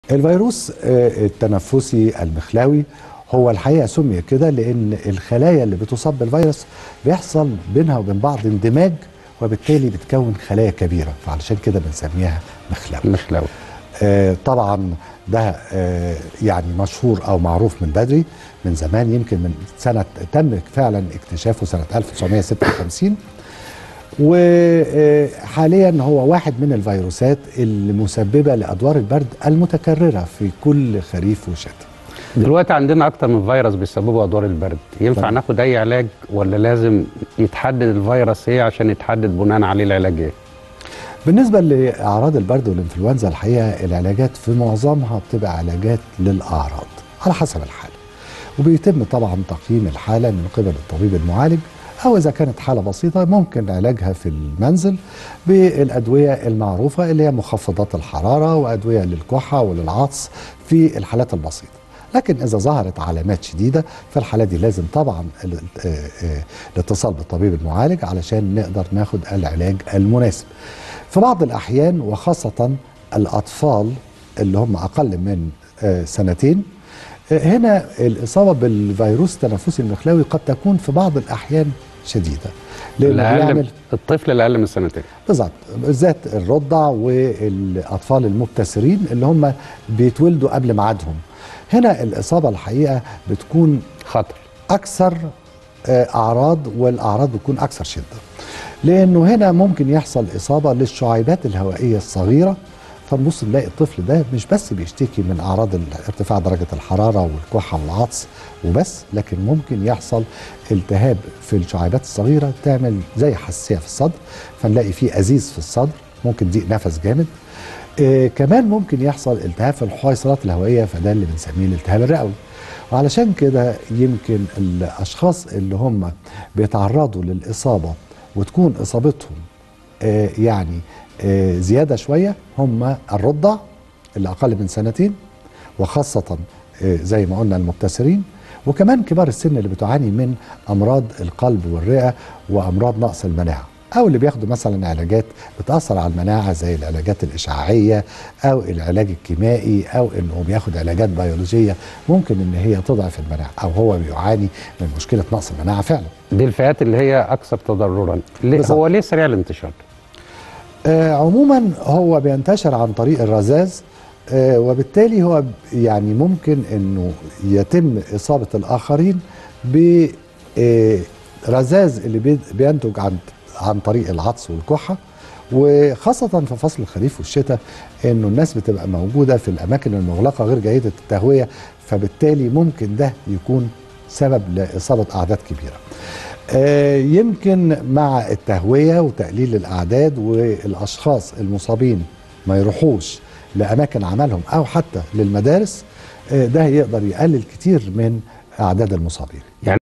الفيروس آه، التنفسي المخلاوي هو الحقيقه سمي كده لان الخلايا اللي بتصاب بالفيروس بيحصل بينها وبين بعض اندماج وبالتالي بتكون خلايا كبيره فعلشان كده بنسميها مخلاوي مخلاوي آه، طبعا ده آه، يعني مشهور او معروف من بدري من زمان يمكن من سنه تم فعلا اكتشافه سنه 1956 وحاليا هو واحد من الفيروسات المسببه لادوار البرد المتكرره في كل خريف وشتاء دلوقتي عندنا اكتر من فيروس بيسببوا ادوار البرد ينفع تمام. ناخد اي علاج ولا لازم يتحدد الفيروس ايه عشان يتحدد بناء عليه العلاج ايه بالنسبه لاعراض البرد والانفلونزا الحقيقه العلاجات في معظمها بتبقى علاجات للاعراض على حسب الحاله وبيتم طبعا تقييم الحاله من قبل الطبيب المعالج او اذا كانت حاله بسيطه ممكن علاجها في المنزل بالادويه المعروفه اللي هي مخفضات الحراره وادويه للكحه وللعطس في الحالات البسيطه لكن اذا ظهرت علامات شديده في الحاله دي لازم طبعا ال- آه، آه، الاتصال بالطبيب المعالج علشان نقدر ناخد العلاج المناسب في بعض الاحيان وخاصه الاطفال اللي هم اقل من آه، سنتين آه، هنا الاصابه بالفيروس التنفسي المخلاوي قد تكون في بعض الاحيان شديده لانه الأقل بيعمل الطفل الاقل من سنتين بالظبط بالذات الرضع والاطفال المبتسرين اللي هم بيتولدوا قبل ميعادهم هنا الاصابه الحقيقه بتكون خطر اكثر آه، اعراض والاعراض بتكون اكثر شده لانه هنا ممكن يحصل اصابه للشعيبات الهوائيه الصغيره فنبص نلاقي الطفل ده مش بس بيشتكي من اعراض ال- ارتفاع درجه الحراره والكحه والعطس وبس لكن ممكن يحصل التهاب في الشعيبات الصغيره تعمل زي حساسيه في الصدر فنلاقي فيه ازيز في الصدر ممكن ضيق نفس جامد آه كمان ممكن يحصل التهاب في الحويصلات الهوائيه فده اللي بنسميه الالتهاب الرئوي وعلشان كده يمكن الاشخاص اللي هم بيتعرضوا للاصابه وتكون اصابتهم آه يعني آه زياده شويه هم الرضع اللي اقل من سنتين وخاصه آه زي ما قلنا المبتسرين وكمان كبار السن اللي بتعاني من امراض القلب والرئه وامراض نقص المناعه او اللي بياخدوا مثلا علاجات بتاثر على المناعه زي العلاجات الاشعاعيه او العلاج الكيمائي او انه بياخد علاجات بيولوجيه ممكن ان هي تضعف المناعه او هو بيعاني من مشكله نقص المناعه فعلا دي الفئات اللي هي اكثر تضررا ليه بالظبط. هو ليه سريع الانتشار آه عموما هو بينتشر عن طريق الرذاذ آه وبالتالي هو ب- يعني ممكن انه يتم اصابه الاخرين برذاذ اللي بي- بينتج عن عن طريق العطس والكحه وخاصة في فصل الخريف والشتاء انه الناس بتبقى موجودة في الاماكن المغلقة غير جيدة التهوية فبالتالي ممكن ده يكون سبب لاصابة اعداد كبيرة. آه، يمكن مع التهوية وتقليل الأعداد والأشخاص المصابين ما يروحوش لأماكن عملهم أو حتى للمدارس آه، ده يقدر يقلل كتير من أعداد المصابين يعني